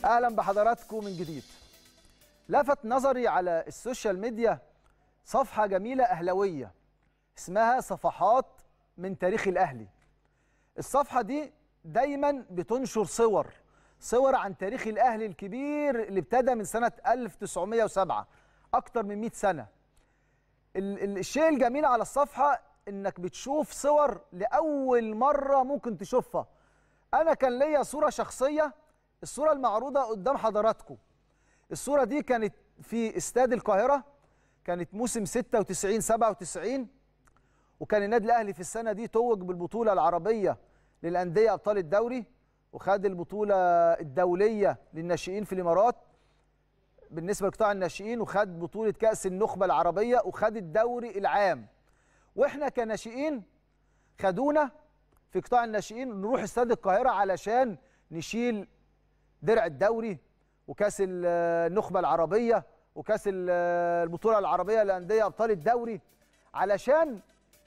اهلا بحضراتكم من جديد لفت نظري على السوشيال ميديا صفحه جميله اهلاويه اسمها صفحات من تاريخ الاهلي الصفحه دي دايما بتنشر صور صور عن تاريخ الاهلي الكبير اللي ابتدى من سنه 1907 اكتر من 100 سنه ال- ال- الشيء الجميل على الصفحه انك بتشوف صور لاول مره ممكن تشوفها انا كان ليا صوره شخصيه الصوره المعروضه قدام حضراتكم الصوره دي كانت في استاد القاهره كانت موسم 96 97 وكان النادي الاهلي في السنه دي توج بالبطوله العربيه للانديه ابطال الدوري وخد البطوله الدوليه للناشئين في الامارات بالنسبه لقطاع الناشئين وخد بطوله كاس النخبه العربيه وخد الدوري العام واحنا كناشئين خدونا في قطاع الناشئين نروح استاد القاهره علشان نشيل درع الدوري وكاس ال- النخبه العربيه وكاس ال- البطوله العربيه للانديه ابطال الدوري علشان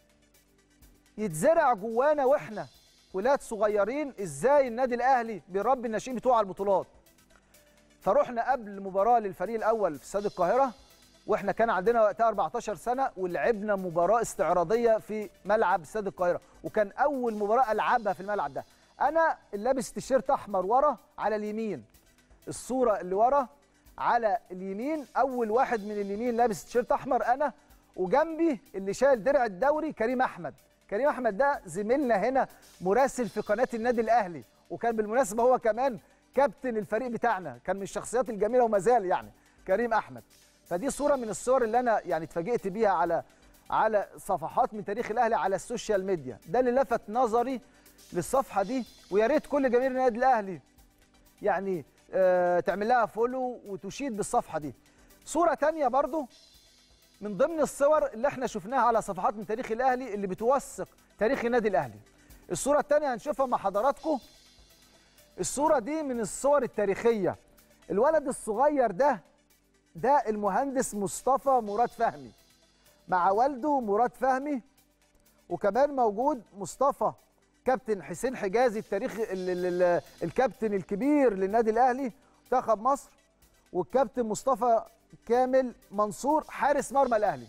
يتزرع جوانا واحنا ولاد صغيرين ازاي النادي الاهلي بيربي الناشئين بتوعه على البطولات فروحنا قبل مباراه للفريق الاول في استاد القاهره واحنا كان عندنا وقتها 14 سنه ولعبنا مباراه استعراضيه في ملعب استاد القاهره وكان اول مباراه العبها في الملعب ده انا اللي لابس تيشيرت احمر ورا على اليمين الصوره اللي ورا على اليمين اول واحد من اليمين لابس تيشيرت احمر انا وجنبي اللي شايل درع الدوري كريم احمد كريم احمد ده زميلنا هنا مراسل في قناه النادي الاهلي وكان بالمناسبه هو كمان كابتن الفريق بتاعنا كان من الشخصيات الجميله وما زال يعني كريم احمد فدي صوره من الصور اللي انا يعني اتفاجئت بيها على على صفحات من تاريخ الاهلي على السوشيال ميديا ده اللي لفت نظري للصفحه دي ويا ريت كل جماهير النادي الاهلي يعني آه تعمل لها فولو وتشيد بالصفحه دي صوره تانية برضو من ضمن الصور اللي احنا شفناها على صفحات من تاريخ الاهلي اللي بتوثق تاريخ النادي الاهلي الصوره الثانيه هنشوفها مع حضراتكم الصوره دي من الصور التاريخيه الولد الصغير ده ده المهندس مصطفى مراد فهمي مع والده مراد فهمي وكمان موجود مصطفى كابتن حسين حجازي التاريخ ال ال ال الكابتن الكبير للنادي الاهلي منتخب مصر والكابتن مصطفى كامل منصور حارس مرمى الاهلي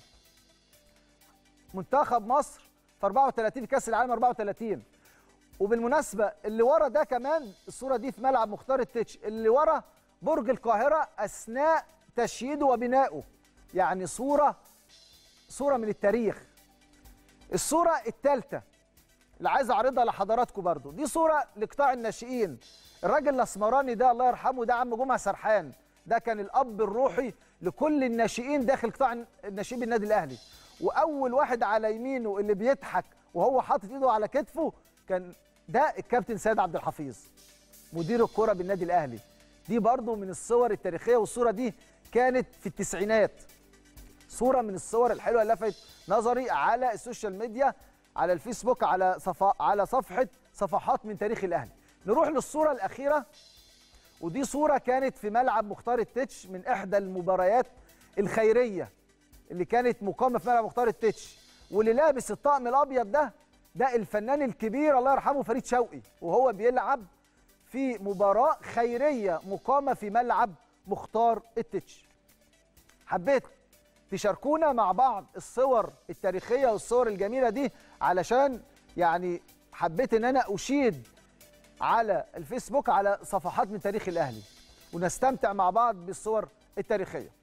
منتخب مصر في 34 في كاس العالم 34 وبالمناسبه اللي ورا ده كمان الصوره دي في ملعب مختار التتش اللي ورا برج القاهره اثناء تشييده وبنائه يعني صوره صوره من التاريخ الصوره الثالثه اللي عايز اعرضها لحضراتكم برضو دي صوره لقطاع الناشئين الراجل الاسمراني ده الله يرحمه ده عم جمعه سرحان ده كان الاب الروحي لكل الناشئين داخل قطاع الناشئين بالنادي الاهلي واول واحد على يمينه اللي بيضحك وهو حاطط ايده على كتفه كان ده الكابتن سيد عبد الحفيظ مدير الكره بالنادي الاهلي دي برضو من الصور التاريخيه والصوره دي كانت في التسعينات صوره من الصور الحلوه اللي لفت نظري على السوشيال ميديا على الفيسبوك على صفا على صفحه صفحات من تاريخ الاهلي نروح للصوره الاخيره ودي صوره كانت في ملعب مختار التتش من احدى المباريات الخيريه اللي كانت مقامه في ملعب مختار التتش واللي لابس الطقم الابيض ده ده الفنان الكبير الله يرحمه فريد شوقي وهو بيلعب في مباراه خيريه مقامه في ملعب مختار التتش حبيت تشاركونا مع بعض الصور التاريخيه والصور الجميله دي علشان يعني حبيت ان انا اشيد على الفيسبوك على صفحات من تاريخ الاهلي ونستمتع مع بعض بالصور التاريخيه